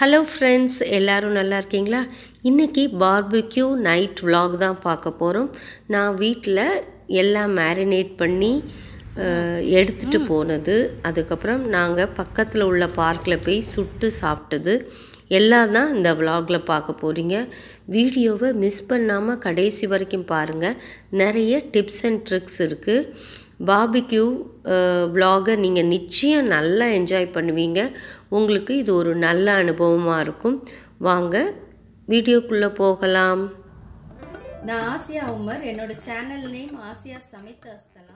hello friends எல்லாரும் நல்லா இருக்கீங்களா இன்றைக்கி பார்பிக்யூ நைட் vlog தான் பார்க்க போகிறோம் நான் வீட்டில் எல்லாம் மேரினேட் பண்ணி அஹ், எடுத்துகிட்டு போனது அதுக்கப்புறம் நாங்கள் பக்கத்தில் உள்ள பார்க்கில் போய் சுட்டு சாப்பிட்டது எல்லாம் தான் இந்த vlogல பார்க்க போகிறீங்க வீடியோவை மிஸ் பண்ணாமல் கடைசி வரைக்கும் பாருங்கள் நிறைய டிப்ஸ் அண்ட் ட்ரிக்ஸ் இருக்குது பாபிக்யூ vlog-அ நீங்கள் நிச்சயம் நல்லா என்ஜாய் பண்ணுவீங்க உங்களுக்கு இது ஒரு நல்ல அனுபவமாக இருக்கும் வாங்க வீடியோக்குள்ளே போகலாம் நான் ஆசியா உமர் என்னோட சேனல் நேம் ஆசியா சமைத்த அஸ்தலாம்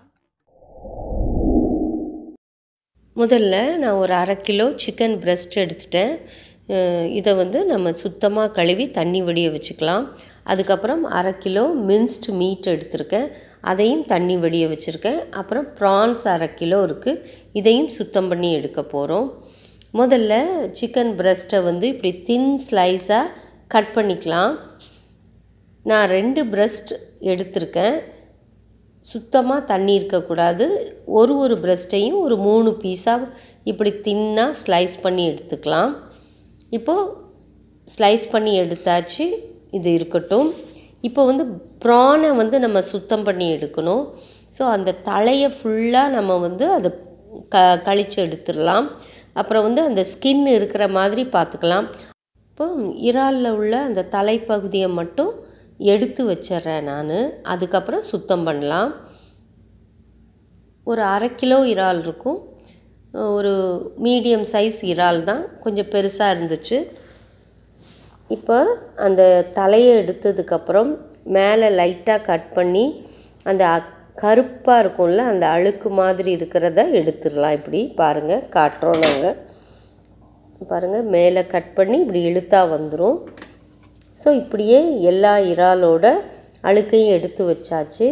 முதல்ல நான் ஒரு அரை கிலோ சிக்கன் பிரஸ்ட் எடுத்துட்டேன் அஹ் இதை வந்து நம்ம சுத்தமாக கழுவி தண்ணி வடிய வச்சுக்கலாம் அதுக்கப்புறம் அரை கிலோ மின்ஸ்டு மீட் எடுத்திருக்கேன் அதையும் தண்ணி வடிய வச்சுருக்கேன் அப்புறம் ப்ரான்ஸ் அரை கிலோ இருக்குது இதையும் சுத்தம் பண்ணி எடுக்க போகிறோம் முதல்ல சிக்கன் பிரஸ்ட்டை வந்து இப்படி தின் ஸ்லைஸாக கட் பண்ணிக்கலாம் நான் ரெண்டு பிரஸ்ட் எடுத்திருக்கேன் சுத்தமாக தண்ணி இருக்கக்கூடாது ஒரு ஒரு பிரஸ்ட்டையும் ஒரு மூணு பீஸாக இப்படி தின்னாக ஸ்லைஸ் பண்ணி எடுத்துக்கலாம் இப்போது ஸ்லைஸ் பண்ணி எடுத்தாச்சு இது இருக்கட்டும் இப்போ வந்து ப்ரானை வந்து நம்ம சுத்தம் பண்ணி எடுக்கணும் ஸோ அந்த தலையை ஃபுல்லாக நம்ம வந்து அதை க கழித்து எடுத்துடலாம் அப்புறம் வந்து அந்த ஸ்கின் இருக்கிற மாதிரி பார்த்துக்கலாம் இப்போ இறாலில் உள்ள அந்த தலைப்பகுதியை மட்டும் எடுத்து வச்சிட்றேன் நான் அதுக்கப்புறம் சுத்தம் பண்ணலாம் ஒரு அரை கிலோ இறால் இருக்கும் ஒரு மீடியம் சைஸ் இறால் தான் கொஞ்சம் பெருசாக இருந்துச்சு இப்போ அந்த தலையை எடுத்ததுக்கப்புறம் மேலே லைட்டாக கட் பண்ணி அந்த கருப்பாக இருக்கும்ல அந்த அழுக்கு மாதிரி இருக்கிறத எடுத்துடலாம் இப்படி பாருங்கள் காட்டுறோம் நாங்கள் பாருங்கள் மேலே கட் பண்ணி இப்படி இழுத்தா வந்துடும் ஸோ இப்படியே எல்லா இறாலோட அழுக்கையும் எடுத்து வச்சாச்சு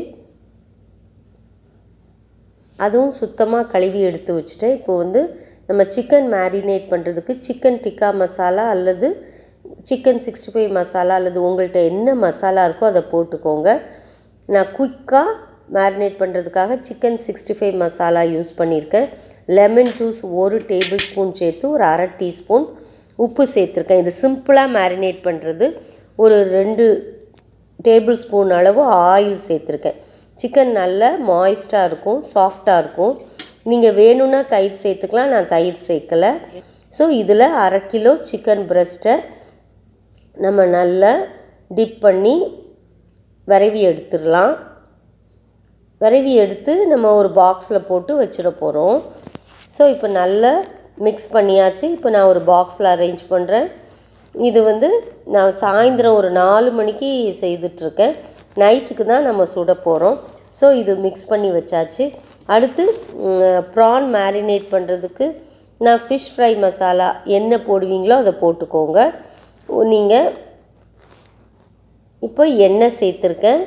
அதுவும் சுத்தமாக கழுவி எடுத்து வச்சுட்டேன் இப்போ வந்து நம்ம சிக்கன் மேரினேட் பண்ணுறதுக்கு சிக்கன் டிக்கா மசாலா அல்லது சிக்கன் சிக்ஸ்டி ஃபைவ் மசாலா அல்லது உங்கள்கிட்ட என்ன மசாலா இருக்கோ அதை போட்டுக்கோங்க நான் குயிக்காக மேரினேட் பண்ணுறதுக்காக chicken sixty five masala use பண்ணியிருக்கேன் லெமன் ஜூஸ் ஒரு டேபிள் ஸ்பூன் சேர்த்து ஒரு அரை டீஸ்பூன் உப்பு சேர்த்துருக்கேன் இது சிம்பிளாக மேரினேட் பண்ணுறது ஒரு ரெண்டு டேபிள் ஸ்பூன் அளவு ஆயில் சேர்த்துருக்கேன் சிக்கன் நல்ல மாய்ஸ்டாக இருக்கும் சாஃப்டாக இருக்கும் நீங்கள் வேணும்னா தயிர் சேர்த்துக்கலாம் நான் தயிர் சேர்க்கலை ஸோ இதில் அரை கிலோ சிக்கன் பிரஸ்ட்டை நம்ம நல்லா டிப் பண்ணி விரவி எடுத்துடலாம் விரவி எடுத்து நம்ம ஒரு பாக்ஸில் போட்டு வச்சிட போகிறோம் ஸோ இப்போ நல்லா மிக்ஸ் பண்ணியாச்சு இப்போ நான் ஒரு பாக்ஸில் அரேஞ்ச் பண்ணுறேன் இது வந்து நான் சாயந்தரம் ஒரு நாலு மணிக்கு செய்துட்ருக்கேன் நைட்டுக்கு தான் நம்ம சுட போகிறோம் ஸோ இது மிக்ஸ் பண்ணி வச்சாச்சு அடுத்து ப்ரான் மேரினேட் பண்ணுறதுக்கு நான் ஃபிஷ் ஃப்ரை மசாலா என்ன போடுவீங்களோ அதை போட்டுக்கோங்க நீங்கள் இப்போ எண்ணெய் சேர்த்துருக்கேன்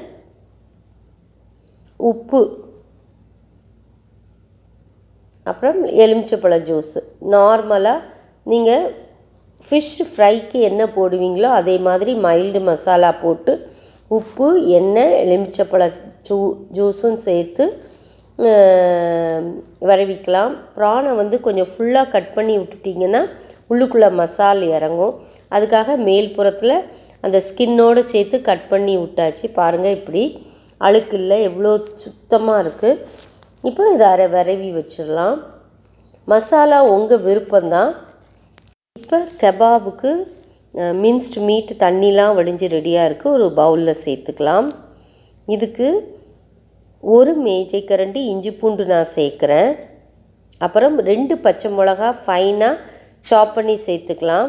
உப்பு அப்புறம் எலுமிச்சப்பழ ஜூஸு நார்மலாக நீங்கள் ஃபிஷ் ஃப்ரைக்கு என்ன போடுவீங்களோ அதே மாதிரி மைல்டு மசாலா போட்டு உப்பு எண்ணெய் எலுமிச்சப்பழ ஜூ ஜூஸும் சேர்த்து வரவிக்கலாம் ப்ரானை வந்து கொஞ்சம் ஃபுல்லாக கட் பண்ணி விட்டுட்டிங்கன்னா உள்ளுக்குள்ளே மசால் இறங்கும் அதுக்காக மேல் புறத்தில் அந்த ஸ்கின்னோடு சேர்த்து கட் பண்ணி விட்டாச்சு பாருங்கள் இப்படி அழுக்கு இல்லை எவ்வளோ சுத்தமாக இருக்குது இப்போ இதை அரை விரவி வச்சிடலாம் மசாலா உங்கள் விருப்பம்தான் இப்போ கபாபுக்கு மின்ஸ்டு மீட் தண்ணிலாம் வடிஞ்சு ரெடியாக இருக்குது ஒரு பவுலில் சேர்த்துக்கலாம் இதுக்கு ஒரு மேஜை கரண்டி இஞ்சி பூண்டு நான் சேர்க்குறேன் அப்புறம் ரெண்டு பச்சை மிளகா ஃபைனாக சாப் பண்ணி சேர்த்துக்கலாம்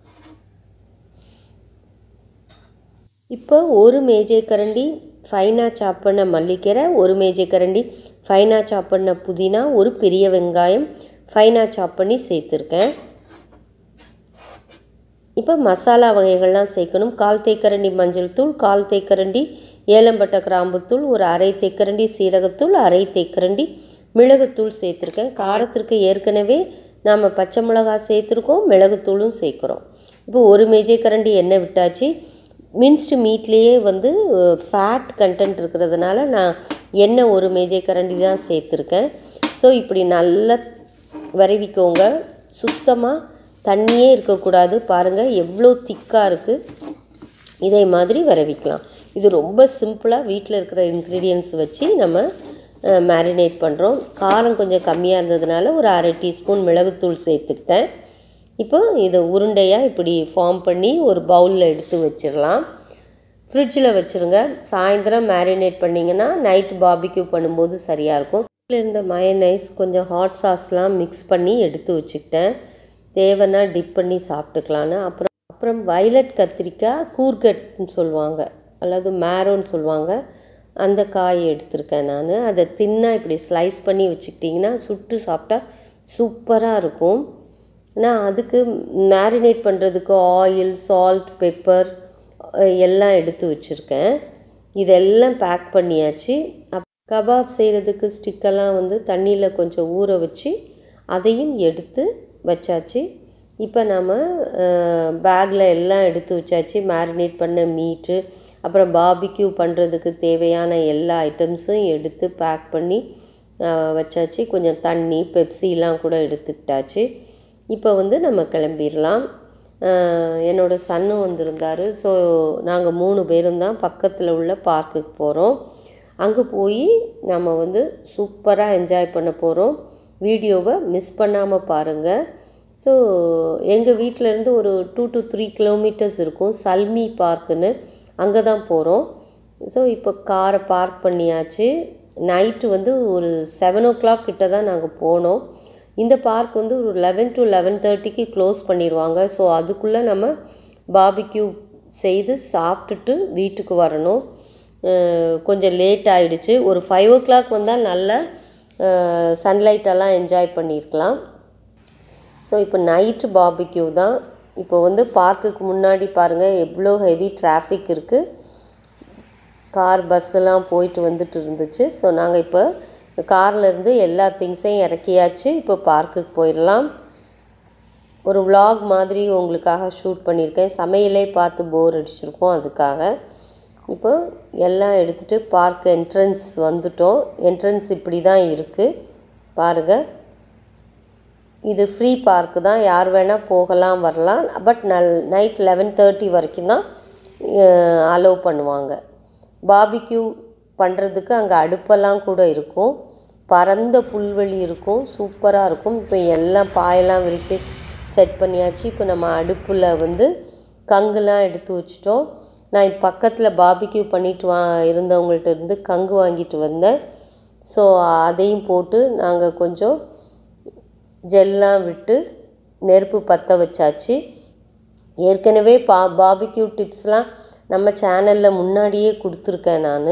இப்போ ஒரு மேஜை கரண்டி ஃபைனாக சாப் பண்ண மல்லிக்கீரை ஒரு மேஜை கரண்டி ஃபைனாக சாப் பண்ண புதினா ஒரு பெரிய வெங்காயம் ஃபைனாக சாப் பண்ணி சேர்த்துருக்கேன் இப்போ மசாலா வகைகள்லாம் சேர்க்கணும் கால் தேக்கரண்டி மஞ்சள் தூள் கால் தேக்கரண்டி ஏலம்பட்டை கிராம்புத்தூள் ஒரு அரை தேக்கரண்டி சீரகத்தூள் அரை தேக்கரண்டி மிளகுத்தூள் சேர்த்துருக்கேன் காரத்திற்கு ஏற்கனவே நாம் பச்சை மிளகா சேர்த்துருக்கோம் மிளகுத்தூளும் சேர்க்குறோம் இப்போ ஒரு மேஜை கரண்டி எண்ணெய் விட்டாச்சு மின்ஸ்டு மீட்லேயே வந்து ஃபேட் கண்டென்ட் இருக்கிறதுனால நான் எண்ணெய் ஒரு மேஜை கரண்டி தான் சேர்த்துருக்கேன் ஸோ இப்படி நல்லா விரவிக்கோங்க சுத்தமாக தண்ணியே இருக்கக்கூடாது பாருங்கள் எவ்வளோ திக்காக இருக்குது இதே மாதிரி வரவிக்கலாம் இது ரொம்ப சிம்பிளாக வீட்டில் இருக்கிற இன்க்ரீடியன்ஸ் வச்சு நம்ம மேரினேட் பண்ணுறோம் காரம் கொஞ்சம் கம்மியாக இருந்ததுனால ஒரு அரை டீஸ்பூன் மிளகுத்தூள் சேர்த்துக்கிட்டேன் இப்போ இதை உருண்டையாக இப்படி ஃபார்ம் பண்ணி ஒரு பவுலில் எடுத்து வச்சிடலாம் ஃப்ரிட்ஜில் வச்சுருங்க சாயந்தரம் மேரினேட் பண்ணிங்கன்னா நைட்டு பாபிக்யூ பண்ணும்போது சரியாக இருக்கும் வீட்டில் இருந்த மயனைஸ் கொஞ்சம் ஹாட் சாஸ்லாம் மிக்ஸ் பண்ணி எடுத்து வச்சுக்கிட்டேன் தேவைன்னா டிப் பண்ணி சாப்பிட்டுக்கலான்னு அப்புறம் அப்புறம் வயலட் கத்திரிக்காய் கூர்கட்னு சொல்லுவாங்க அல்லது மேரோன்னு சொல்லுவாங்க அந்த காய் எடுத்திருக்கேன் நான் அதை தின்னாக இப்படி ஸ்லைஸ் பண்ணி வச்சுக்கிட்டிங்கன்னா சுட்டு சாப்பிட்டா சூப்பராக இருக்கும் நான் அதுக்கு மேரினேட் பண்ணுறதுக்கு ஆயில் சால்ட் பெப்பர் எல்லாம் எடுத்து வச்சுருக்கேன் இதெல்லாம் பேக் பண்ணியாச்சு அப் கபாப் செய்கிறதுக்கு ஸ்டிக்கெல்லாம் வந்து தண்ணியில் கொஞ்சம் ஊற வச்சு அதையும் எடுத்து வச்சாச்சு இப்போ நம்ம பேக்கில் எல்லாம் எடுத்து வச்சாச்சு மேரினேட் பண்ண மீட்டு அப்புறம் பாபிக்யூ பண்ணுறதுக்கு தேவையான எல்லா ஐட்டம்ஸும் எடுத்து பேக் பண்ணி வச்சாச்சு கொஞ்சம் தண்ணி பெப்சிலாம் கூட எடுத்துக்கிட்டாச்சு இப்போ வந்து நம்ம கிளம்பிடலாம் என்னோடய சன்னும் வந்திருந்தார் ஸோ நாங்கள் மூணு பேரும் தான் பக்கத்தில் உள்ள பார்க்குக்கு போகிறோம் அங்கே போய் நம்ம வந்து சூப்பராக என்ஜாய் பண்ண போகிறோம் வீடியோவை மிஸ் பண்ணாமல் பாருங்கள் ஸோ எங்கள் வீட்டிலேருந்து ஒரு டூ டு த்ரீ கிலோமீட்டர்ஸ் இருக்கும் சல்மி பார்க்குன்னு அங்கே தான் போகிறோம் ஸோ இப்போ காரை பார்க் பண்ணியாச்சு நைட்டு வந்து ஒரு செவன் ஓ கிளாக் கிட்ட தான் நாங்கள் போனோம் இந்த பார்க் வந்து ஒரு லெவன் டு லெவன் தேர்ட்டிக்கு க்ளோஸ் பண்ணிடுவாங்க ஸோ அதுக்குள்ளே நம்ம பாபிக்யூ செய்து சாப்பிட்டுட்டு வீட்டுக்கு வரணும் கொஞ்சம் லேட் ஆகிடுச்சு ஒரு ஃபைவ் ஓ கிளாக் வந்தால் நல்ல சன்லைட்டெல்லாம் என்ஜாய் பண்ணியிருக்கலாம் ஸோ இப்போ நைட்டு பாபிக்யூ தான் இப்போ வந்து பார்க்குக்கு முன்னாடி பாருங்கள் எவ்வளோ ஹெவி டிராஃபிக் இருக்குது கார் பஸ்ஸெல்லாம் போயிட்டு வந்துட்டு இருந்துச்சு ஸோ நாங்கள் இப்போ கார்லேருந்து எல்லா திங்ஸையும் இறக்கியாச்சு இப்போ பார்க்குக்கு போயிடலாம் ஒரு vlog மாதிரி உங்களுக்காக ஷூட் பண்ணியிருக்கேன் சமையலே பார்த்து போர் அடிச்சிருக்கோம் அதுக்காக இப்போ எல்லாம் எடுத்துகிட்டு பார்க் என்ட்ரன்ஸ் வந்துட்டோம் என்ட்ரன்ஸ் இப்படி தான் இருக்குது பாருங்கள் இது ஃப்ரீ பார்க்கு தான் யார் வேணால் போகலாம் வரலாம் பட் நல் நைட் லெவன் தேர்ட்டி வரைக்கும் தான் அலோவ் பண்ணுவாங்க பாபிக்யூ பண்ணுறதுக்கு அங்கே அடுப்பெல்லாம் கூட இருக்கும் பரந்த புல்வெளி இருக்கும் சூப்பராக இருக்கும் இப்போ எல்லாம் பாயெல்லாம் விரித்து செட் பண்ணியாச்சு இப்போ நம்ம அடுப்பில் வந்து கங்குலாம் எடுத்து வச்சிட்டோம் நான் இப்போ பக்கத்தில் பாபிக்யூ பண்ணிட்டு வா இருந்தவங்கள்ட்ட இருந்து கங்கு வாங்கிட்டு வந்தேன் ஸோ அதையும் போட்டு நாங்கள் கொஞ்சம் ஜெல்லாம் விட்டு நெருப்பு பற்ற வச்சாச்சு ஏற்கனவே பா பாபிக்யூ டிப்ஸ்லாம் நம்ம சேனலில் முன்னாடியே கொடுத்துருக்கேன் நான்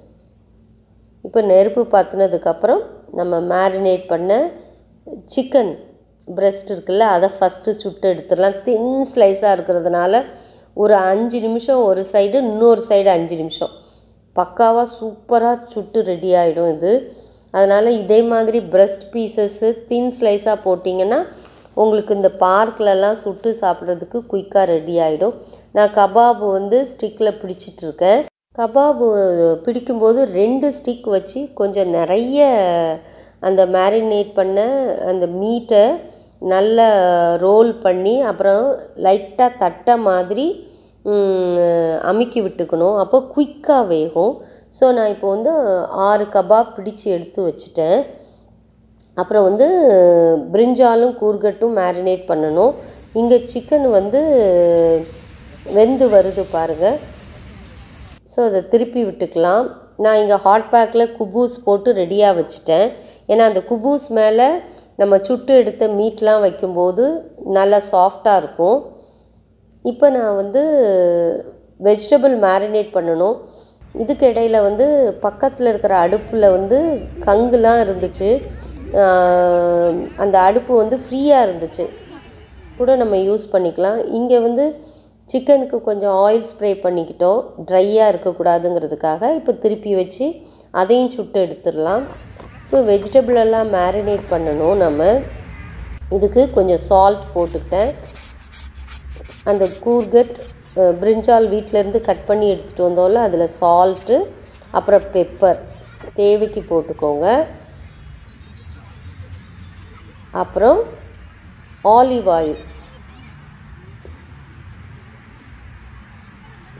இப்போ நெருப்பு பற்றினதுக்கப்புறம் நம்ம மேரினேட் பண்ண சிக்கன் பிரெஸ்ட் இருக்குல்ல அதை ஃபஸ்ட்டு சுட்டு எடுத்துடலாம் தின் ஸ்லைஸாக இருக்கிறதுனால ஒரு அஞ்சு நிமிஷம் ஒரு சைடு இன்னொரு சைடு அஞ்சு நிமிஷம் பக்காவாக சூப்பராக சுட்டு ரெடி ஆகிடும் இது அதனால் இதே மாதிரி பிரெஸ்ட் பீசஸ்ஸு தின் ஸ்லைஸாக போட்டிங்கன்னா உங்களுக்கு இந்த பார்க்லலாம் சுட்டு சாப்பிட்றதுக்கு குயிக்காக ரெடி ஆகிடும் நான் கபாபு வந்து ஸ்டிக்கில் பிடிச்சிட்ருக்கேன் கபாபு பிடிக்கும்போது ரெண்டு ஸ்டிக் வச்சு கொஞ்சம் நிறைய அந்த மேரினேட் பண்ண அந்த மீட்டை நல்லா ரோல் பண்ணி அப்புறம் லைட்டாக தட்டை மாதிரி அமுக்கி விட்டுக்கணும் அப்போ குயிக்காக வேகும் ஸோ நான் இப்போ வந்து ஆறு கபாப் பிடிச்சி எடுத்து வச்சுட்டேன் அப்புறம் வந்து பிரிஞ்சாலும் கூர்கட்டும் மேரினேட் பண்ணணும் இங்கே சிக்கன் வந்து வெந்து வருது பாருங்கள் ஸோ அதை திருப்பி விட்டுக்கலாம் நான் இங்கே ஹாட் பேக்கில் குபூஸ் போட்டு ரெடியாக வச்சுட்டேன் ஏன்னா அந்த குபூஸ் மேலே நம்ம சுட்டு எடுத்த மீட்லாம் வைக்கும்போது நல்லா சாஃப்டாக இருக்கும் இப்போ நான் வந்து வெஜிடபிள் மேரினேட் பண்ணணும் இதுக்கு இடையில வந்து பக்கத்தில் இருக்கிற அடுப்பில் வந்து கங்குலாம் இருந்துச்சு அந்த அடுப்பு வந்து ஃப்ரீயாக இருந்துச்சு கூட நம்ம யூஸ் பண்ணிக்கலாம் இங்கே வந்து சிக்கனுக்கு கொஞ்சம் ஆயில் ஸ்ப்ரே பண்ணிக்கிட்டோம் ட்ரையாக இருக்கக்கூடாதுங்கிறதுக்காக இப்போ திருப்பி வச்சு அதையும் சுட்டு எடுத்துடலாம் இப்போ வெஜிடபிள் எல்லாம் மேரினேட் பண்ணணும் நம்ம இதுக்கு கொஞ்சம் சால்ட் போட்டுக்கிட்டேன் அந்த கூர்கட் பிரிஞ்சால் வீட்டிலேருந்து கட் பண்ணி எடுத்துகிட்டு வந்தோம்ல அதில் சால்ட்டு அப்புறம் பெப்பர் தேவைக்கு போட்டுக்கோங்க அப்புறம் ஆலிவ் ஆயில்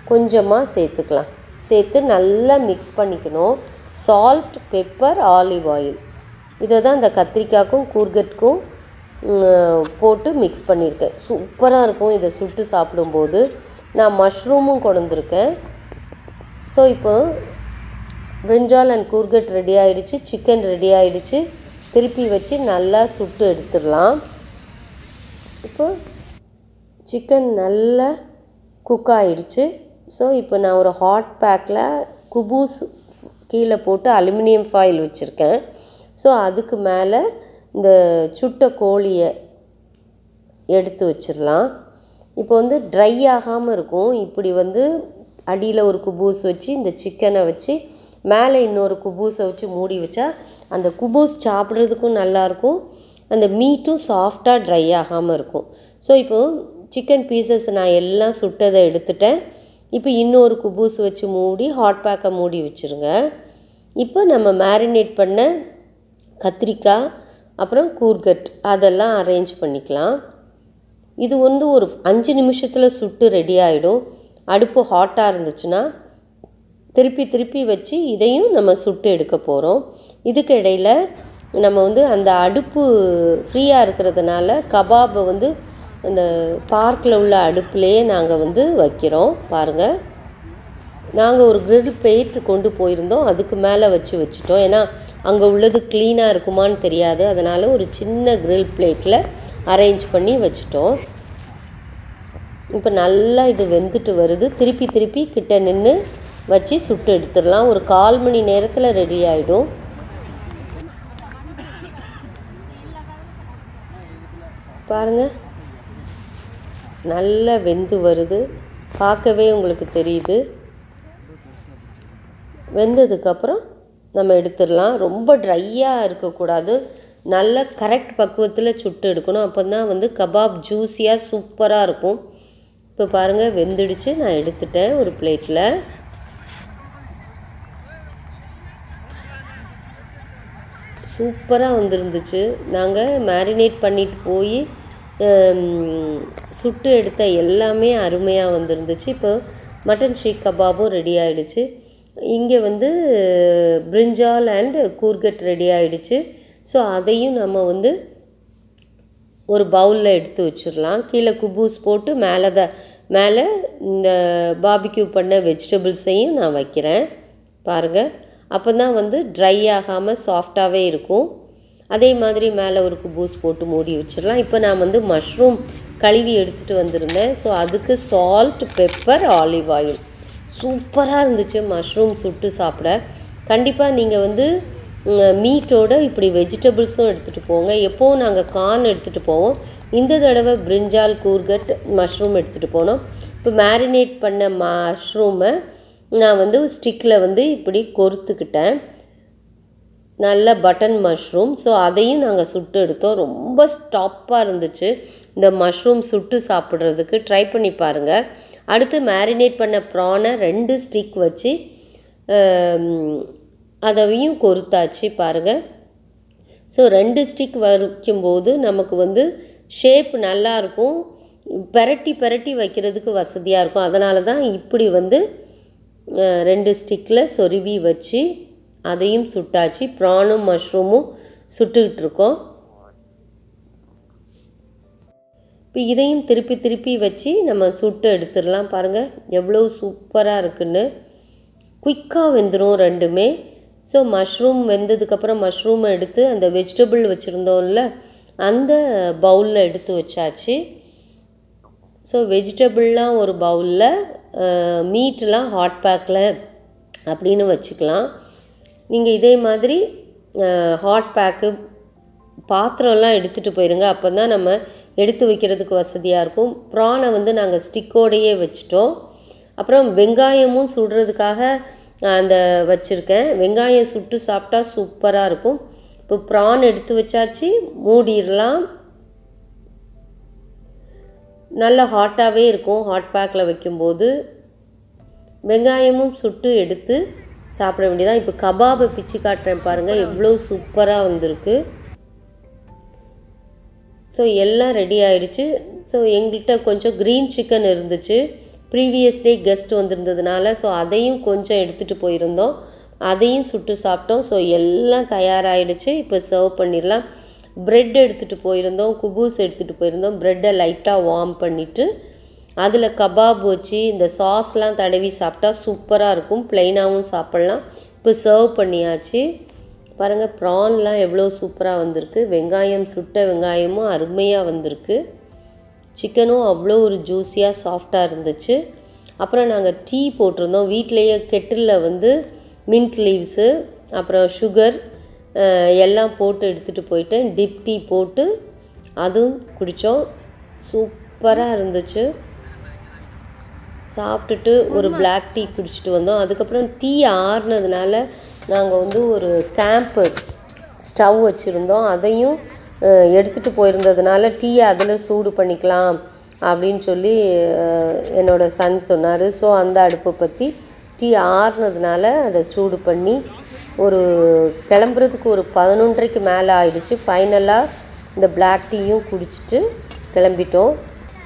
கொஞ்சமாக சேர்த்துக்கலாம் சேர்த்து நல்லா மிக்ஸ் பண்ணிக்கணும் சால்ட் பெப்பர் ஆலிவ் ஆயில் இதை தான் இந்த கத்திரிக்காய்க்கும் கூர்கட்டுக்கும் ம், போட்டு மிக்ஸ் பண்ணியிருக்கேன் சூப்பராக இருக்கும் இதை சுட்டு சாப்பிடும்போது நான் மஷ்ரூமும் கொண்டு வந்திருக்கேன் ஸோ இப்போ பிரிஞ்சால் அண்ட் கூர்கட் ரெடி ஆயிடுச்சு சிக்கன் ரெடி ஆயிடுச்சு திருப்பி வச்சு நல்லா சுட்டு எடுத்துடலாம் இப்போ சிக்கன் நல்லா குக் ஆயிடுச்சு ஸோ இப்போ நான் ஒரு ஹாட் பேக்கில் குபூஸ் கீழே போட்டு அலுமினியம் ஃபாயில் வச்சுருக்கேன் ஸோ அதுக்கு மேலே இந்த சுட்ட கோழியை எடுத்து வச்சிடலாம் இப்போ வந்து ட்ரை ஆகாமல் இருக்கும் இப்படி வந்து அடியில் ஒரு குபூஸ் வச்சு இந்த சிக்கனை வச்சு மேலே இன்னொரு குபூஸை வச்சு மூடி வச்சா அந்த குபூஸ் சாப்பிட்றதுக்கும் நல்லாயிருக்கும் அந்த மீட்டும் சாஃப்டாக ட்ரை ஆகாமல் இருக்கும் ஸோ இப்போ சிக்கன் பீசஸ் நான் எல்லாம் சுட்டதை எடுத்துட்டேன் இப்போ இன்னொரு குபூஸ் வச்சு மூடி ஹாட் பேக்கை மூடி வச்சுருங்க இப்போ நம்ம மேரினேட் பண்ண கத்திரிக்காய் அப்புறம் கூர்கட் அதெல்லாம் அரேஞ்ச் பண்ணிக்கலாம் இது வந்து ஒரு அஞ்சு நிமிஷத்தில் சுட்டு ரெடி ஆகிடும் அடுப்பு ஹாட்டாக இருந்துச்சுன்னா திருப்பி திருப்பி வச்சு இதையும் நம்ம சுட்டு எடுக்க போகிறோம் இதுக்கு இடையில் நம்ம வந்து அந்த அடுப்பு ஃப்ரீயாக இருக்கிறதுனால கபாபை வந்து அந்த பார்க்கில் உள்ள அடுப்புலேயே நாங்கள் வந்து வைக்கிறோம் பாருங்கள் நாங்கள் ஒரு grill plate கொண்டு போயிருந்தோம் அதுக்கு மேலே வச்சு வச்சுட்டோம் ஏன்னா அங்கே உள்ளது க்ளீனாக இருக்குமான்னு தெரியாது அதனால் ஒரு சின்ன grill பிளேட்டில் அரேஞ்ச் பண்ணி வச்சுட்டோம் இப்போ நல்லா இது வெந்துட்டு வருது திருப்பி திருப்பி கிட்ட நின்று வச்சு சுட்டு எடுத்துடலாம் ஒரு கால் மணி நேரத்தில் ரெடி ஆகிடும் பாருங்கள் நல்லா வெந்து வருது பார்க்கவே உங்களுக்கு தெரியுது வெந்ததுக்கப்புறம் நம்ம எடுத்துடலாம் ரொம்ப ட்ரையாக இருக்கக்கூடாது நல்ல கரெக்ட் பக்குவத்தில் சுட்டு எடுக்கணும் அப்போ தான் வந்து கபாப் ஜூஸியாக சூப்பராக இருக்கும் இப்போ பாருங்கள் வெந்துடுச்சு நான் எடுத்துட்டேன் ஒரு பிளேட்டில் சூப்பராக வந்திருந்துச்சு நாங்கள் மேரினேட் பண்ணிட்டு போய் சுட்டு எடுத்த எல்லாமே அருமையாக வந்திருந்துச்சு இப்போ மட்டன் ஷீக் கபாபும் ரெடி ஆயிடுச்சு இங்கே வந்து பிரிஞ்சால் அண்ட் கூர்கட் ரெடி ஆயிடுச்சு ஸோ அதையும் நம்ம வந்து ஒரு பவுலில் எடுத்து வச்சிடலாம் கீழே குபூஸ் போட்டு மேலே த மேலே இந்த பாபிக்யூ பண்ண வெஜிடபிள்ஸையும் நான் வைக்கிறேன் பாருங்கள் அப்போ தான் வந்து ட்ரை ஆகாமல் சாஃப்டாகவே இருக்கும் அதே மாதிரி மேலே ஒரு குபூஸ் போட்டு மூடி வச்சிடலாம் இப்போ நான் வந்து மஷ்ரூம் கழுவி எடுத்துகிட்டு வந்திருந்தேன் ஸோ அதுக்கு சால்ட் பெப்பர் ஆலிவ் ஆயில் சூப்பராக இருந்துச்சு மஷ்ரூம் சுட்டு சாப்பிட கண்டிப்பாக நீங்கள் வந்து மீட்டோட இப்படி வெஜிடபிள்ஸும் எடுத்துகிட்டு போங்க எப்போவும் நாங்கள் கார்ன் எடுத்துகிட்டு போவோம் இந்த தடவை பிரிஞ்சால் கூர்கட் மஷ்ரூம் எடுத்துகிட்டு போனோம் இப்போ மேரினேட் பண்ண மஷ்ரூமை நான் வந்து ஸ்டிக்கில் வந்து இப்படி கொறுத்துக்கிட்டேன் நல்ல பட்டன் மஷ்ரூம் ஸோ அதையும் நாங்கள் சுட்டு எடுத்தோம் ரொம்ப ஸ்டாப்பாக இருந்துச்சு இந்த மஷ்ரூம் சுட்டு சாப்பிட்றதுக்கு ட்ரை பண்ணி பாருங்கள் அடுத்து மேரினேட் பண்ண ப்ரானை ரெண்டு ஸ்டிக் வச்சு அதையும் கொறுத்தாச்சு பாருங்கள் ஸோ ரெண்டு ஸ்டிக் வைக்கும்போது நமக்கு வந்து ஷேப் நல்லாயிருக்கும் பெரட்டி பெரட்டி வைக்கிறதுக்கு வசதியாக இருக்கும் அதனால தான் இப்படி வந்து ரெண்டு ஸ்டிக்கில் சொருவி வச்சு அதையும் சுட்டாச்சு ப்ரானும் மஷ்ரூமும் சுட்டுக்கிட்டு இருக்கோம் இப்போ இதையும் திருப்பி திருப்பி வச்சு நம்ம சுட்டு எடுத்துடலாம் பாருங்கள் எவ்வளோ சூப்பராக இருக்குன்னு குயிக்காக வெந்துடும் ரெண்டுமே ஸோ மஷ்ரூம் வெந்ததுக்கப்புறம் மஷ்ரூமை எடுத்து அந்த வெஜிடபிள் வச்சுருந்தோம்ல அந்த பவுலில் எடுத்து வச்சாச்சு ஸோ வெஜிடபிள்லாம் ஒரு பவுலில் மீட்லாம் ஹாட் பேக்கில் அப்படின்னு வச்சுக்கலாம் நீங்கள் இதே மாதிரி ஹாட் பேக்கு பாத்திரம்லாம் எடுத்துகிட்டு போயிருங்க அப்போ தான் நம்ம எடுத்து வைக்கிறதுக்கு வசதியாக இருக்கும் ப்ரானை வந்து நாங்கள் ஸ்டிக்கோடையே வச்சுட்டோம் அப்புறம் வெங்காயமும் சுடுறதுக்காக அந்த வச்சுருக்கேன் வெங்காயம் சுட்டு சாப்பிட்டா சூப்பராக இருக்கும் இப்போ ப்ரான் எடுத்து வச்சாச்சு மூடிடலாம் நல்ல ஹாட்டாகவே இருக்கும் ஹாட் பேக்கில் வைக்கும்போது வெங்காயமும் சுட்டு எடுத்து சாப்பிட வேண்டியதான் இப்போ கபாபை பிச்சு காட்டுறேன் பாருங்கள் எவ்வளோ சூப்பராக வந்திருக்கு ஸோ எல்லாம் ரெடி ஆயிடுச்சு ஸோ எங்கள்கிட்ட கொஞ்சம் க்ரீன் சிக்கன் இருந்துச்சு ப்ரீவியஸ் டே கெஸ்ட் வந்திருந்ததுனால ஸோ அதையும் கொஞ்சம் எடுத்துகிட்டு போயிருந்தோம் அதையும் சுட்டு சாப்பிட்டோம் ஸோ எல்லாம் தயாராகிடுச்சு இப்போ சர்வ் பண்ணிடலாம் ப்ரெட் எடுத்துகிட்டு போயிருந்தோம் குபூஸ் எடுத்துகிட்டு போயிருந்தோம் ப்ரெட்டை லைட்டாக வார்ம் பண்ணிவிட்டு அதில் கபாப் வச்சு இந்த சாஸ்லாம் தடவி சாப்பிட்டா சூப்பராக இருக்கும் ப்ளைனாகவும் சாப்பிட்லாம் இப்போ சர்வ் பண்ணியாச்சு பாருங்கள் ப்ரான்லாம் எவ்வளோ சூப்பராக வந்திருக்கு வெங்காயம் சுட்ட வெங்காயமும் அருமையாக வந்திருக்கு சிக்கனும் அவ்வளோ ஒரு ஜூஸியாக சாஃப்டாக இருந்துச்சு அப்புறம் நாங்கள் டீ போட்டிருந்தோம் வீட்டிலையே கெட்டிலில் வந்து மின்ட் லீவ்ஸு அப்புறம் சுகர் எல்லாம் போட்டு எடுத்துகிட்டு போயிட்டேன் டிப் டீ போட்டு அதுவும் குடித்தோம் சூப்பராக இருந்துச்சு சாப்பிட்டுட்டு ஒரு பிளாக் டீ குடிச்சிட்டு வந்தோம் அதுக்கப்புறம் டீ ஆறுனதுனால நாங்கள் வந்து ஒரு கேம்ப்பு ஸ்டவ் வச்சுருந்தோம் அதையும் எடுத்துகிட்டு போயிருந்ததுனால டீயை அதில் சூடு பண்ணிக்கலாம் அப்படின்னு சொல்லி என்னோடய சன் சொன்னார் ஸோ அந்த அடுப்பை பற்றி டீ ஆறுனதுனால அதை சூடு பண்ணி ஒரு கிளம்புறதுக்கு ஒரு பதினொன்றரைக்கு மேலே ஆயிடுச்சு ஃபைனலாக இந்த பிளாக் டீயும் குடிச்சிட்டு கிளம்பிட்டோம்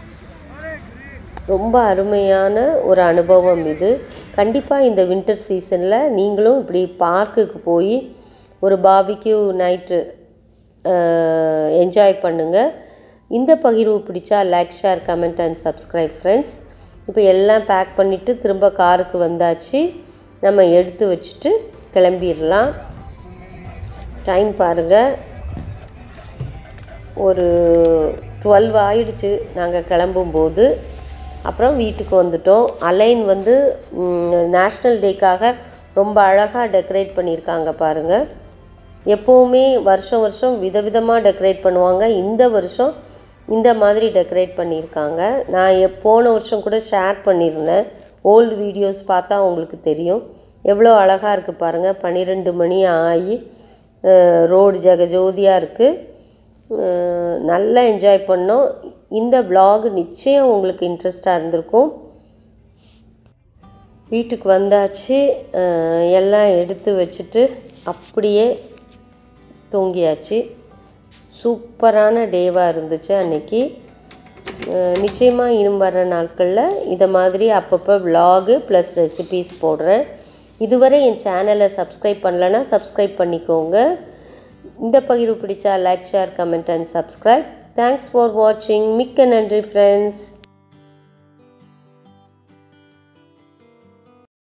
ரொம்ப அருமையான ஒரு அனுபவம் இது கண்டிப்பாக இந்த வின்டர் சீசனில் நீங்களும் இப்படி பார்க்குக்கு போய் ஒரு பாபிக்யூ நைட்டு என்ஜாய் பண்ணுங்கள் இந்த பகிர்வு பிடிச்சா like share comment and subscribe friends இப்போ எல்லாம் பேக் பண்ணிவிட்டு திரும்ப காருக்கு வந்தாச்சு நம்ம எடுத்து வச்சுட்டு கிளம்பிடலாம் டைம் பாருங்கள் ஒரு டுவெல் ஆயிடுச்சு நாங்கள் கிளம்பும்போது அப்புறம் வீட்டுக்கு வந்துட்டோம் அலைன் வந்து நேஷ்னல் டேக்காக ரொம்ப அழகாக டெக்கரேட் பண்ணியிருக்காங்க பாருங்கள் எப்போவுமே வருஷம் வருஷம் விதவிதமாக டெக்கரேட் பண்ணுவாங்க இந்த வருஷம் இந்த மாதிரி டெக்கரேட் பண்ணியிருக்காங்க நான் எப் போன வருஷம் கூட ஷேர் பண்ணியிருந்தேன் ஓல்டு வீடியோஸ் பார்த்தா உங்களுக்கு தெரியும் எவ்வளோ அழகாக இருக்குது பாருங்கள் பன்னிரெண்டு மணி ஆகி ரோடு ஜெகஜோதியாக இருக்குது நல்லா என்ஜாய் பண்ணோம் இந்த vlog நிச்சயம் உங்களுக்கு இன்ட்ரெஸ்டாக இருந்திருக்கும் வீட்டுக்கு வந்தாச்சு எல்லாம் எடுத்து வச்சுட்டு அப்படியே தூங்கியாச்சு சூப்பரான டேவாக இருந்துச்சு அன்னைக்கு நிச்சயமாக இன்னும் வர நாட்களில் இதை மாதிரி அப்பப்போ விலாகு ப்ளஸ் ரெசிபீஸ் போடுறேன் இதுவரை என் சேனலை சப்ஸ்கிரைப் பண்ணலன்னா சப்ஸ்கிரைப் பண்ணிக்கோங்க இந்த பகிர்வு பிடிச்சா like share comment and subscribe thanks for வாட்சிங் மிக்க நன்றி ஃப்ரெண்ட்ஸ்